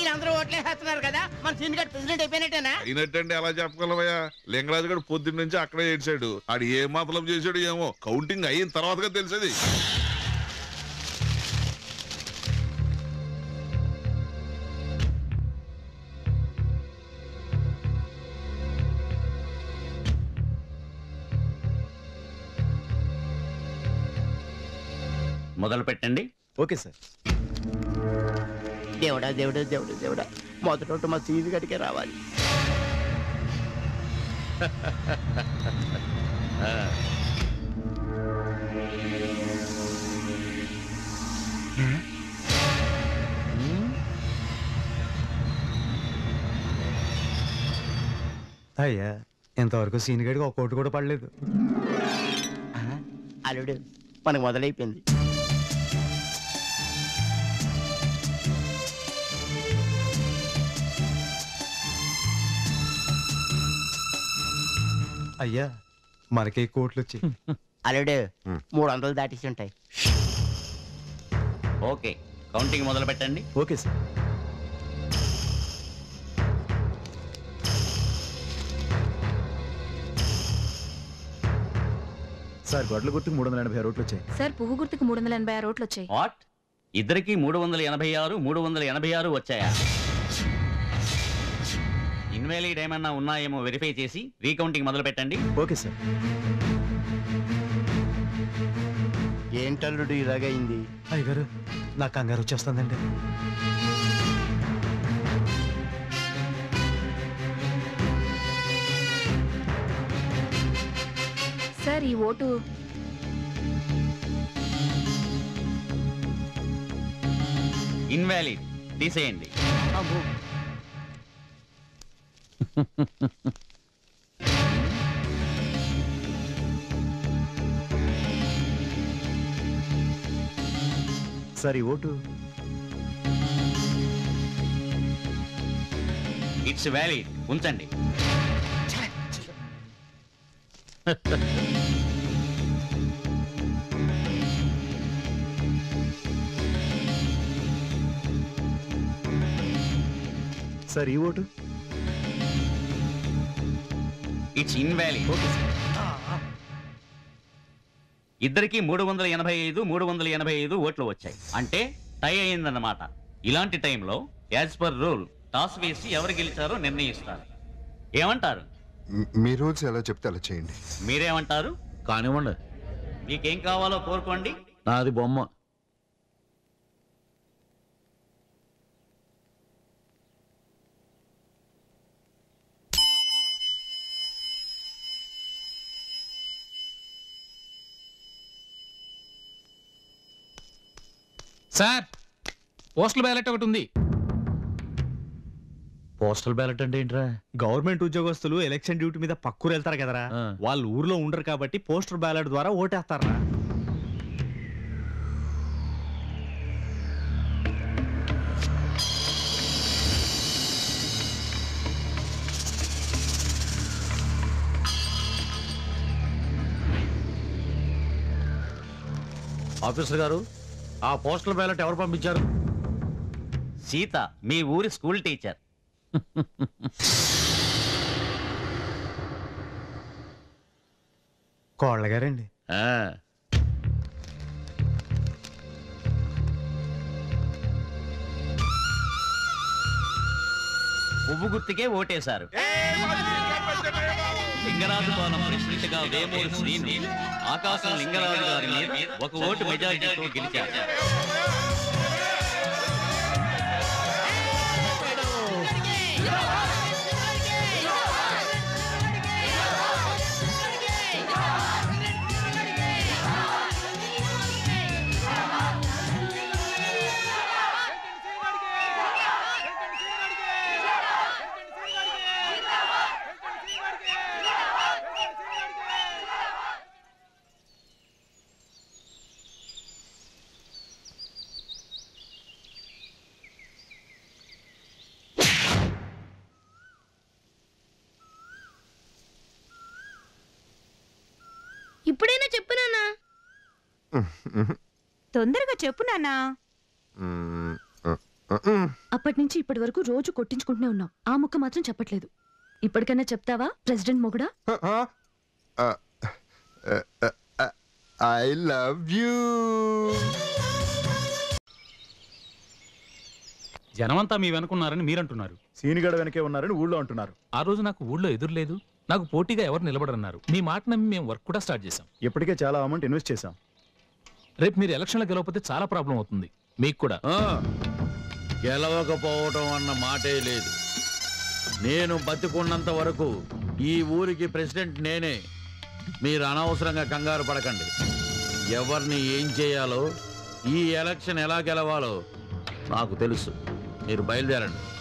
అందరూ ఓట్లేసేస్తున్నారు కదా మన సీన్ గడ్ ప్రెసిడెంట్ అయిపోయినట్టేనా అయినట్టండి ఎలా చెప్పగలవయ్యా లింగరాజు గారు పొద్దున్న నుంచి అక్కడే ఏడ్చాడు ఆడు ఏ మతలం చేశాడు ఏమో కౌంటింగ్ అయిన తర్వాతగా తెలిసేది మొదలు పెట్టండి ఓకే సార్ దేవుడా దేవుడా దేవుడా దేవుడా మొదట మా సీన్ గడికే రావాలి అయ్యా ఇంతవరకు సీన్ గడికి ఒక కోటి కూడా పడలేదు అల్లుడు మనకు మొదలైపోయింది అయ్యా మనకే కోట్లు వచ్చి అల్లుడు మూడు వందలు దాటేసి ఉంటాయి ఓకే కౌంటింగ్ మొదలు పెట్టండి ఓకే సార్ సార్ గొడ్ల గుర్తుకు మూడు వందల ఎనభై రోట్లు వచ్చాయి సార్ పువ్వు గుర్తుకు మూడు వందల ఎనభై ఆరు ఓట్లు వచ్చాయి వాట్ ఇద్దరికి మూడు వందల ఎనభై ఆరు మూడు వందల ఎనభై ఆరు వచ్చాయా ఇన్వాలిడ్ ఏమన్నా ఉన్నాయేమో వెరిఫై చేసి రీకౌంటింగ్ మొదలు పెట్టండి ఓకే సార్ ఏంటల్లుడు ఇలాగైంది అయ్యగారు నా కంగారు వచ్చేస్తుందండి సార్ ఈ ఓటు ఇన్వాలిడ్ తీసేయండి అబ్బో సార్ ఈ ఓటు ఇట్స్ వ్యాలిడ్ ఉంచండి సార్ ఈ vote it's invalid okay sir ఇద్దరికి మూడు వందల ఎనభై ఐదు మూడు వందల ఎనభై ఐదు ఓట్లు వచ్చాయి అంటే టై అయిందన్నమాట ఇలాంటి టైంలో యాజ్ పర్ రూల్ టాస్ వేసి ఎవరు గెలిచారో నిర్ణయిస్తారు ఏమంటారు మ్- మీ రూల్స్ ఎలా చెప్తే అలా చేయండి మీరేమంటారు కానివ్వండి మీకేం కావాలో కోరుకోండి నాది బొమ్మ సార్ పోస్టల్ బ్యాలెట్ ఒకటి ఉంది పోస్టల్ బ్యాలెట్ అంటే ఏంట్రా గవర్నమెంట్ ఉద్యోగస్తులు ఎలక్షన్ డ్యూటీ మీద పక్కూరు వెళ్తారు కదరా ఆ. వాళ్ళు ఊర్లో ఉండరు కాబట్టి పోస్టర్ బ్యాలెట్ ద్వారా ఓటేస్తారా ఆఫీసర్ గారు ఆ పోస్టల్ బ్యాలెట్ ఎవరు పంపించారు సీత మీ ఊరి స్కూల్ టీచర్ కోళ్ళ గారండి ఆ, పువ్వు గుర్తుకే ఓటేశారు లింగరాజు పాలెం ప్రెసిడెంట్ గా వేమూరి శ్రీను ఆకాశం లింగరాజు గారి మీద ఒక ఓటు మెజారిటీతో గెలిచారు ఇప్పుడైనా చెప్పు నాన్న తొందరగా చెప్పు నాన్న మ్, ఆ, ఆ, అప్పటి నుంచి ఇప్పటి వరకు రోజు కొట్టించుకుంటూనే ఉన్నాం ఆ ముక్క మాత్రం చెప్పట్లేదు ఇప్పటికైనా చెప్తావా ప్రెసిడెంట్ మొగుడా ఐ లవ్ యూ జనమంతా మీ వెనుకున్నారని మీరంటున్నారు సీనిగడ వెనకే ఉన్నారని ఊళ్ళో అంటున్నారు ఆ రోజు నాకు ఊళ్ళో ఎదురు లేదు నాకు పోటీగా ఎవరు నిలబడన్నారు మీ మాట నమ్మి మేము వర్క్ కూడా స్టార్ట్ చేశాం ఇప్పటికే చాలా అమౌంట్ ఇన్వెస్ట్ చేశాం రేపు మీరు ఎలక్షన్లో గెలవకపోతే చాలా ప్రాబ్లం అవుతుంది మీకు కూడా గెలవకపోవటం అన్న మాటే లేదు నేను బతికున్నంత వరకు ఈ ఊరికి ప్రెసిడెంట్ నేనే మీరు అనవసరంగా కంగారు పడకండి ఎవరిని ఏం చేయాలో ఈ ఎలక్షన్ ఎలా గెలవాలో నాకు తెలుసు మీరు బయలుదేరండి